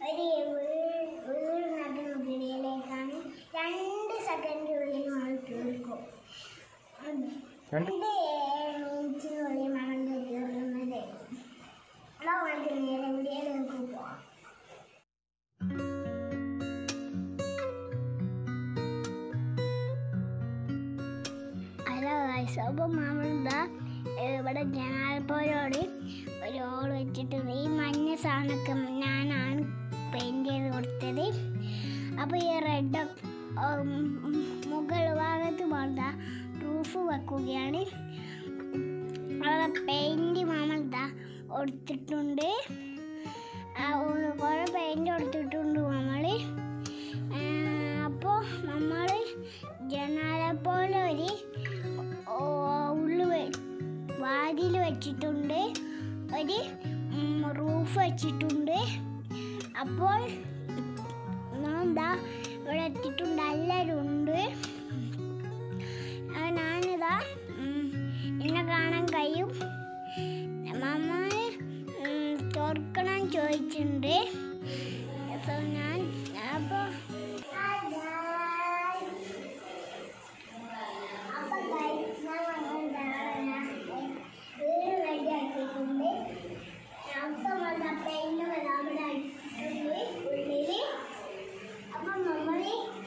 ഒരു വീ- വീട് നടുന്ന വീടിലേക്കാണ് രണ്ട് സെക്കൻഡിനുള്ളിൽ നമ്മൾ തീർക്കും ഉം. രണ്ട് രണ്ട് മിനിറ്റിനുള്ളിൽ നമ്മൾ തീർക്കുന്നത് നമുക്ക് നേരെ വീടിലേക്ക് പോവാം ഹലോ ഗൈസ് അപ്പോൾ നമ്മളിതാ ഇവിടെ ജനാൽപ്പോരോട് ഒരു ഓൾ വെച്ചിട്ടുണ്ട് ഈ മഞ്ഞ സാധനമൊക്കെ ഞാനാണ് പെയിൻറ് ചെയ്ത് കൊടുത്തത് അപ്പോൾ ഈ റെഡ് മുകൾ ഭാഗത്ത് പോണ്ട റൂഫ് വെക്കുകയാണ് അവിടെ പെയിൻറ് നമ്മളിതാ കൊടുത്തിട്ടുണ്ട് ആ, ഒരു കുറേ പെയിൻറ് കൊടുത്തിട്ടുണ്ട് നമ്മൾ അപ്പോൾ നമ്മൾ ജനാല പോലെ ഒരു ഉള്ളു വാതിൽ വെച്ചിട്ടുണ്ട് ഒരു റൂഫ് വെച്ചിട്ടുണ്ട് അപ്പോൾ എന്താ ഇവിടെ എത്തിയിട്ടുണ്ട് എല്ലാവരും ഉണ്ട് ആ, ഞാനിതാ ഉം, എന്നെ കാണാൻ കഴിയും മമ്മ തുറക്കണം ചോദിച്ചിട്ടുണ്ട് അപ്പോൾ ഞാൻ അപ്പോൾ വീട് റെഡിയാക്കിയിട്ടുണ്ട് അപ്പം വന്ന പെയിന്റ് അവിടെ അടിച്ചിട്ടുണ്ട് ഉള്ളില് അപ്പം നമ്മൾ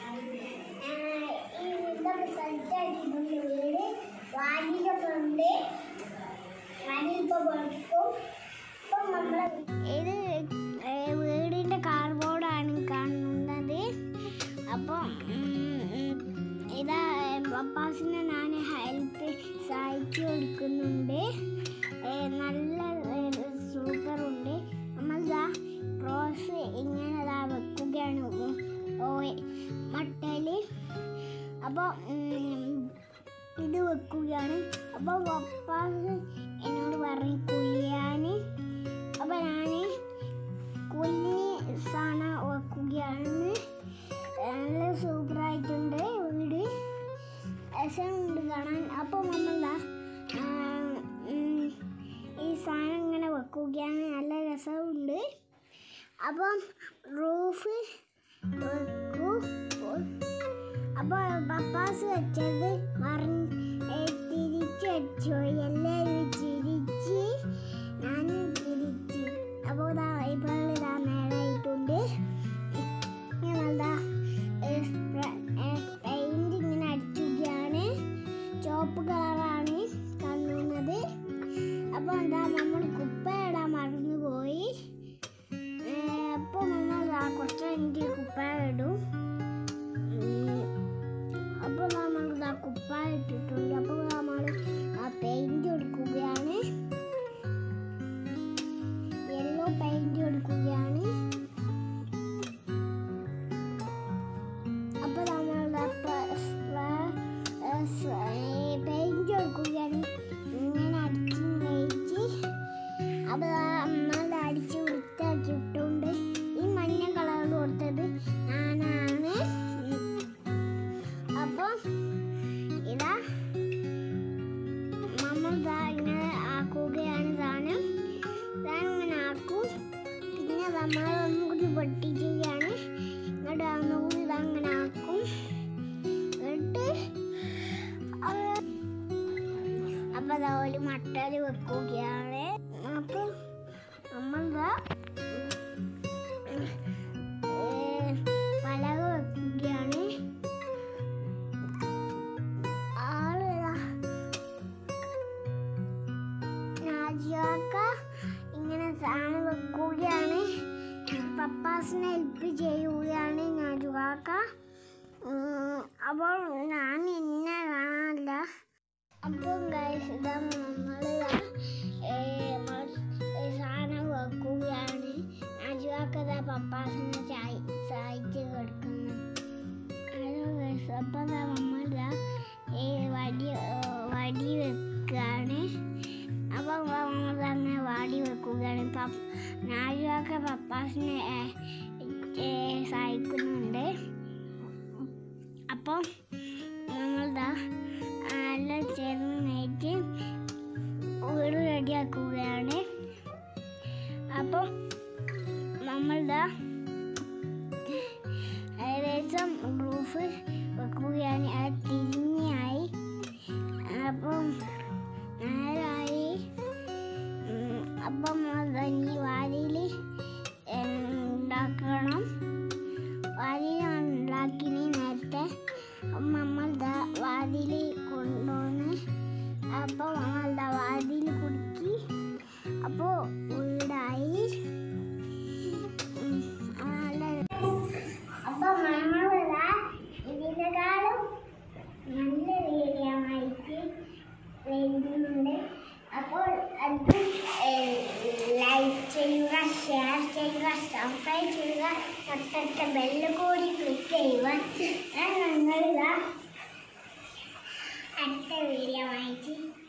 ഈ ഇതൊക്കെ സെറ്റ് ആക്കിയിട്ടുണ്ട് വീട് വാങ്ങിയൊക്കെ ഉണ്ട് ഞാനിപ്പോൾ കൊടുക്കും അപ്പം നമ്മൾ ഇത് ഏ, വീടിൻ്റെ കാർബോർഡാണ് കാണുന്നത് അപ്പോൾ ഇതാ പപ്പാസിനെ ഞാൻ ഹെൽപ്പ് സഹായിച്ചു കൊടുക്കുന്നുണ്ട് ഏ, നല്ല സൂപ്പറുണ്ട് നമ്മളിതാ റോസ് ഇങ്ങനെ ഇതാ വെക്കുകയാണ് ഉ- ഓ മട്ടയിൽ അപ്പോൾ ഇത് വെക്കുകയാണ് അപ്പോൾ പപ്പാസ് എന്നോട് പറഞ്ഞു കുയ്യാൻ അപ്പോൾ ഞാൻ കുഞ്ഞി സാധനം വെക്കുകയാണ് നല്ല സൂപ്പറായിട്ടുണ്ട് വീട് രസമുണ്ട് കാണാൻ അപ്പോൾ നമ്മളാ ഈ സാധനം ഇങ്ങനെ വെക്കുകയാണ് നല്ല രസമുണ്ട് അപ്പം റൂഫ് വെക്കൂ അപ്പോൾ പപ്പാസ് വെച്ചത് മറിഞ്ഞ് തിരിച്ച് വെച്ചു എല്ലാവരും ചിരിച്ച് ഞാനും ചിരിച്ച് അപ്പോൾ ഇതാ ഇപ്പോൾ ഇതാ നേരായിട്ടുണ്ട് ഞങ്ങളതാ പെയിന്റ് ഇങ്ങനെ അടിക്കുകയാണ് ചുവപ്പ് കളറാണ് കാണുന്നത് അപ്പോൾ എന്താ നമ്മൾ കുപ്പ ഇടാൻ മറന്നു പോയി അപ്പോൾ നമ്മൾ ആ കുറച്ച് കഴിഞ്ഞിട്ട് കുപ്പ ഇടും അപ്പോൾ നമ്മൾ ഇതാ കുപ്പ ഇട്ടിട്ടുണ്ട് അപ്പോൾ നമ്മൾ ആ പെയിന്റ് എടുക്കുകയാണ് യെല്ലോ പെയിന്റ് എടുക്കുകയാണ് അപ്പോൾ നമ്മൾ പെയിന്റ് എടുക്കുകയാണ് ഇങ്ങനെ അടിച്ച് കഴിച്ച് അപ്പോൾ നമ്മൾ അടിച്ച് വൃത്തിയാക്കിയിട്ടുണ്ട് ഈ മഞ്ഞ കളർ കൊടുത്തത് ഞാനാണ് അപ്പോൾ ഇതാ നമ്മൾ ഇതാ ഇങ്ങനെ ആക്കുകയാണ് സാധനം സാധനം ഇങ്ങനെ ആക്കും പിന്നെ നമ്മൾ ഒന്നും കൂടി പൊട്ടിക്കുകയാണ് എന്നിട്ട് ഒന്നുകൂടി ഇതാ അങ്ങനെ ആക്കും എന്നിട്ട് അപ്പോൾ അതാ ഒരു മട്ടൽ വെക്കുകയാണ് അപ്പോൾ നമ്മളിതാ പലക വെക്കുകയാണ് ആളിതാ നാജിയാക്ക ഇങ്ങനെ സാധനം വെക്കുകയാണ് പപ്പാസിനെ ഹെൽപ്പ് ചെയ്യുകയാണ് നാജുവാക്ക അപ്പോൾ ഞാൻ എന്നെ കാണാനില്ല അപ്പോൾ ഗൈസ് ഇതാ നമ്മൾ സാധനം വെക്കുകയാണ് നാജുവാക്ക പപ്പാസിനെ സഹായിച്ച് കൊടുക്കുന്നു ഹലോ ഗൈസ് അപ്പോൾ ദാ നമ്മൾ ദാ ഈ വടി വടി വെക്കുകയാണ് അപ്പോൾ നമ്മൾ അങ്ങനെ വാടി വെക്കുകയാണ് പപ്പ നാലുവാക്ക പപ്പാസിനെ ഏ, ഏ, സഹായിക്കുന്നുണ്ട് അപ്പോൾ നമ്മളിതാ എല്ലാം ചേർന്ന് നയിച്ച് വീട് റെഡിയാക്കുകയാണ് അപ്പം നമ്മളിതാ കൊണ്ടുവന്ന് അപ്പോൾ എന്താ വാതിൽ കുടുക്കി അപ്പോൾ വീടായി ഉം, ആ നല്ല അപ്പൊ നമ്മളിതാ ഇതിനെക്കാളും നല്ല വീഡിയോമായിട്ട് വരുന്നുണ്ട് അപ്പോൾ അത് ലൈക്ക് ചെയ്യുക ഷെയർ ചെയ്യുക സബ്സ്ക്രൈബ് ചെയ്യുക തൊട്ടടുത്ത ബെല്ല് കൂടി ക്ലിക്ക് ചെയ്യുക ഞാൻ ഞങ്ങളിതാ അടുത്ത വീഡിയോ ആയിട്ട്